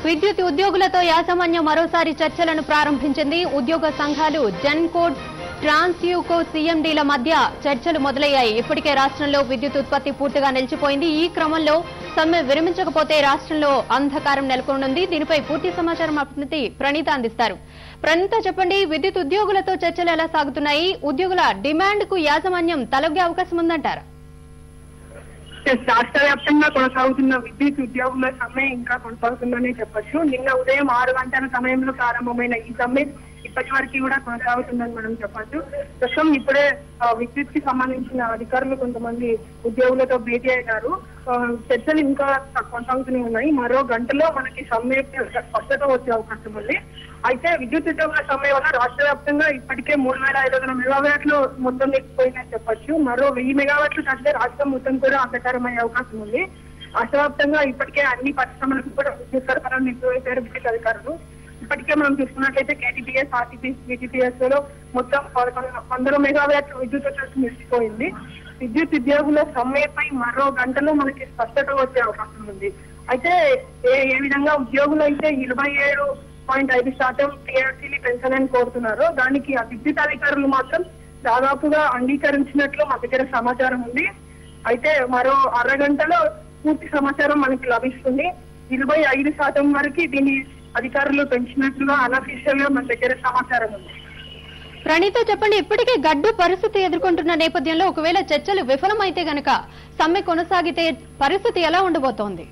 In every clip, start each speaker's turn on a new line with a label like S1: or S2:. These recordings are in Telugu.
S1: విద్యుత్ ఉద్యోగులతో యాజమాన్యం మరోసారి చర్చలను ప్రారంభించింది ఉద్యోగ సంఘాలు జెన్కోడ్ ట్రాన్స్యూకో సీఎండీల మధ్య చర్చలు మొదలయ్యాయి ఇప్పటికే రాష్ట్రంలో విద్యుత్ ఉత్పత్తి పూర్తిగా నిలిచిపోయింది ఈ క్రమంలో సమ్మె విరమించకపోతే రాష్ట్రంలో అంధకారం నెలకొనుంది దీనిపై పూర్తి సమాచారం అభివృద్ధి ప్రణీత అందిస్తారు ప్రణీత చెప్పండి విద్యుత్ ఉద్యోగులతో చర్చలు ఎలా సాగుతున్నాయి ఉద్యోగుల డిమాండ్ కు యాజమాన్యం తలొగ్గే అవకాశం ఉందంటారా
S2: రాష్ట్ర వ్యాప్తంగా కొనసాగుతున్న విద్యుత్ ఉద్యోగుల సమ్మె ఇంకా కొనసాగుతుందనే చెప్పొచ్చు నిన్న ఉదయం ఆరు గంటల సమయంలో ప్రారంభమైన ఈ సమ్మె ఇప్పటి వరకు కూడా కొనసాగుతుందని మనం చెప్పొచ్చు ప్రస్తుతం ఇప్పుడే ఆ, విద్యుత్ కి సంబంధించిన అధికారులు కొంతమంది ఉద్యోగులతో భేటీ అయ్యారు ఆ, చర్చలు ఇంకా కొనసాగుతూనే ఉన్నాయి మరో గంటలో మనకి సమ్మె స్పష్టత వచ్చే అవకాశం ఉంది అయితే విద్యుత్ ఉద్యోగుల సమ్మె వల్ల రాష్ట్ర వ్యాప్తంగా ఇప్పటికే మూడు వేల ఐదు వందల మెగావాట్లు మొత్తం నిలిచిపోయిందని చెప్పొచ్చు మరో వెయ్యి మెగావాట్లు కంటే రాష్ట్రం మొత్తం కూడా అంధకారమయ్యే అవకాశం ఉంది రాష్ట్ర వ్యాప్తంగా ఇప్పటికే అన్ని పరిశ్రమలకు కూడా విద్యుత్ సరఫరా నిలిపివేశారు విద్యుత్ అధికారులు ఇప్పటికే మనం చూసుకున్నట్లయితే కేటీపీఎస్ ఆర్టీపీఎస్ బీటీపీఎస్ లో మొత్తం పదకొండు వందల మెగావాట్లు విద్యుత్ వచ్చేసి నిలిచిపోయింది విద్యుత్ ఉద్యోగుల సమ్మెపై మరో గంటలో మనకి స్పష్టత వచ్చే అవకాశం ఉంది అయితే ఏ ఏ విధంగా ఉద్యోగులు అయితే ఇరవై ఏడు పాయింట్ ఐదు శాతం టీఆర్సీని పెంచాలని కోరుతున్నారు దానికి ఆ విద్యుత్ అధికారులు మాత్రం దాదాపుగా అంగీకరించినట్లు మా దగ్గర సమాచారం ఉంది అయితే మరో అరగంటలో పూర్తి సమాచారం మనకి లభిస్తుంది ఇరవై ఐదు శాతం వరకు దీన్ని అధికారులు పెంచినట్లుగా అనఫీషియల్ గా మన దగ్గర సమాచారం ఉంది
S1: ప్రణీత చెప్పండి ఇప్పటికే గడ్డు పరిస్థితి ఎదుర్కొంటున్న నేపథ్యంలో ఒకవేళ చర్చలు విఫలమైతే గనక సమ్మె కొనసాగితే పరిస్థితి ఎలా ఉండబోతోంది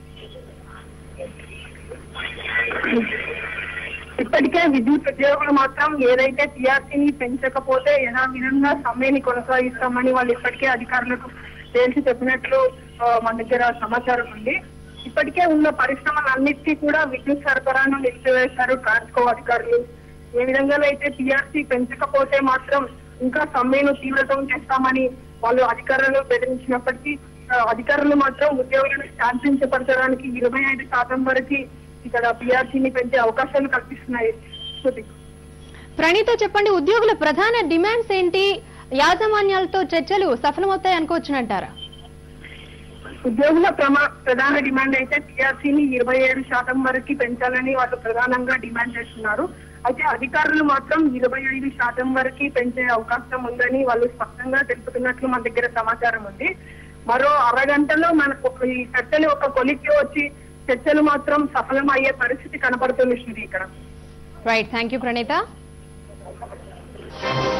S2: ఇప్పటికే విద్యుత్ ఉద్యోగులు మాత్రం ఏదైతే టీఆర్సీని పెంచకపోతే ఎలా విధంగా సమ్మెని కొనసాగిస్తామని వాళ్ళు ఇప్పటికే అధికారులకు తేల్చి చెప్పినట్లు ఆ, మన దగ్గర సమాచారం ఉంది ఇప్పటికే ఉన్న పరిశ్రమలన్నిటికీ కూడా విద్యుత్ సరఫరాను నిలిపివేశారు ట్రాన్స్కో అధికారులు ఏ విధంగా అయితే టీఆర్సీ పెంచకపోతే మాత్రం ఇంకా సమ్మెను తీవ్రతం చేస్తామని వాళ్ళు అధికారులను బెదిరించినప్పటికీ ఆ, అధికారులు మాత్రం ఉద్యోగులను శాంతించపరచడానికి ఇరవై ఐదు శాతం వరకు ఇక్కడ పిఆర్సీని పెంచే అవకాశాలు కల్పిస్తున్నాయి శృతి
S1: ప్రణీత చెప్పండి ఉద్యోగుల ప్రధాన డిమాండ్స్ ఏంటి యాజమాన్యాలతో చర్చలు సఫలమవుతాయి అనుకోవచ్చునంటారా
S2: ఉద్యోగుల ప్రమా ప్రధాన డిమాండ్ అయితే టీఆర్సీని ఇరవై ఏడు శాతం వరకు పెంచాలని వాళ్ళు ప్రధానంగా డిమాండ్ చేస్తున్నారు అయితే అధికారులు మాత్రం ఇరవై ఐదు శాతం వరకు పెంచే అవకాశం ఉందని వాళ్ళు స్పష్టంగా తెలుపుతున్నట్లు మన దగ్గర సమాచారం ఉంది మరో అరగంటలో మనకు ఒక- ఈ చర్చలు ఒక కొలిక్కి వచ్చి చర్చలు మాత్రం సఫలం అయ్యే పరిస్థితి కనబడుతుంది శ్రీ ఇక్కడ
S1: రైట్ థ్యాంక్ యూ ప్రణీత